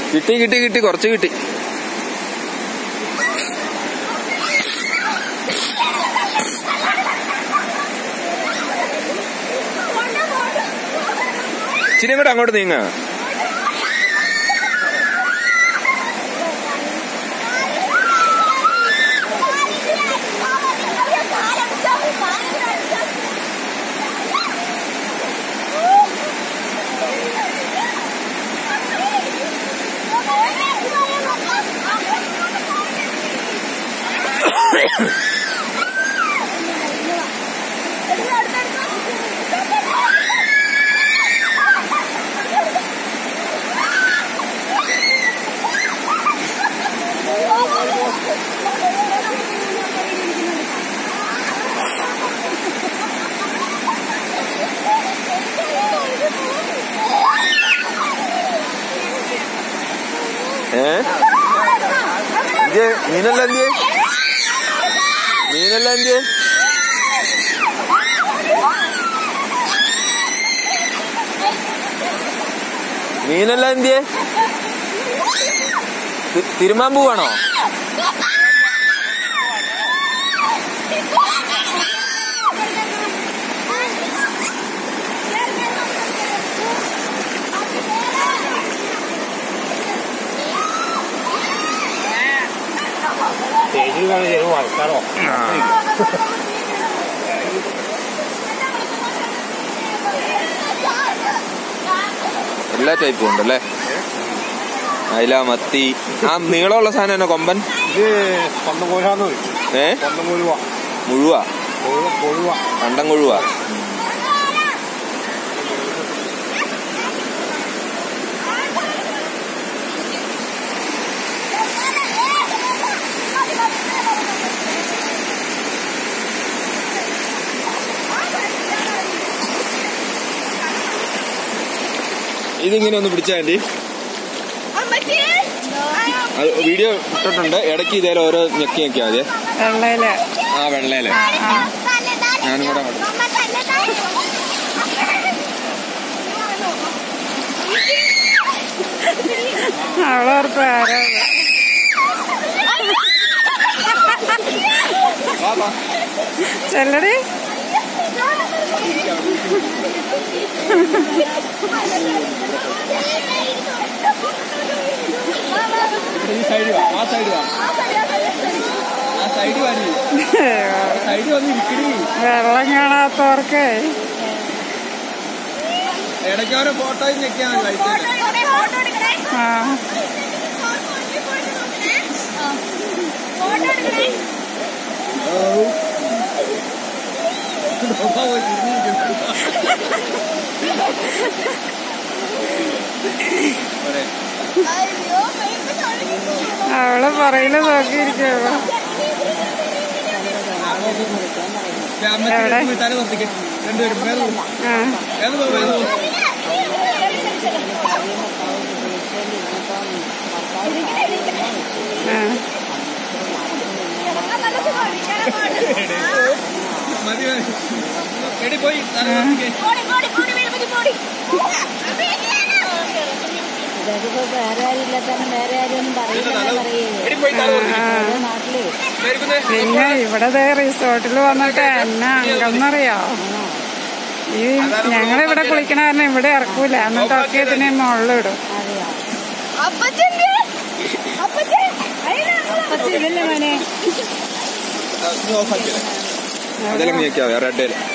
കിട്ടി കിട്ടി കിട്ടി കുറച്ച് കിട്ടി ഇച്ചിരി കൂടെ അങ്ങോട്ട് നീങ്ങ ഏ എന്തിയെ മീനല്ല എന്തിയെ മീനല്ല എന്തിയെ മീനല്ല എന്തിയെ തി- തിരുമാൻ പോവാണോ തേജുകാണ് ചെറുപ്പം ആൾക്കാരോ എല്ലാ ടൈപ്പും ഉണ്ടല്ലേ അയില മത്തി ആ നീളമുള്ള സാധനം തന്നെ കൊമ്പൻ ഇത് സ്വന്തം കോഴാന്ന് പറയും ഏ സ്വന്തം കൊഴുവ മുഴുവ കൊഴുവ കണ്ടം കൊഴുവ ഇതിങ്ങനെ ഒന്ന് പിടിച്ചാ ആന്റി അത് വീഡിയോ ഇട്ടിട്ടുണ്ട് ഇടയ്ക്ക് ഇതേലും ഓരോ ഞെക്കി ഞെക്കിയാ മതിയെ വെള്ളയില് ആ വെള്ളയില് ആ ആ ഞാനും കൂടെ അങ്ങോട്ട്. അവളോർത്ത് ആരോ ചെല്ലടി ഈ സൈഡ് വാ ആ സൈഡ് വാ ആ സൈഡ് വാ സൈഡ് വന്ന് ഇരിക്കടി വെള്ളം കാണാത്തവർക്ക് ഇടയ്ക്ക് ഓരോ ഫോട്ടോ ഞെക്കിയാ മതി ലൈറ്റ് ആ അവള് പറയില് നോക്കിയിരിക്കുവോ എവിടെ? രണ്ടുപേരും വേറെ പോ. ആ വേറെ പോ, വേറെ പോ. ആ മതി മതി. എടി പോയി തല നോക്കിക്കേ. ഇതിപ്പോ വേറെ ആരും ഇല്ലാത്തന്നെ വേറെ ആരും ഒന്നും പറയില്ല പറയേ എടി പോയി തല നോക്കിക്കേ. ഓരോ നാട്ടില് മേരിക്കുന്നെ. പിന്നെ ഇവിടെ ദേ റിസോർട്ടിൽ വന്നിട്ട് എന്നാ അംഗമെന്നറിയോ ഈ ഞങ്ങളിവിടെ കുളിക്കണ കാരണം ഇവിടെ ഇറക്കൂല എന്നിട്ടൊക്കെ ഇതിനെ മുകളിലിടും അറിയാം ആ, നീ off ആക്കിയേ. അതെല്ലാം നീക്കിയാ റെഡ്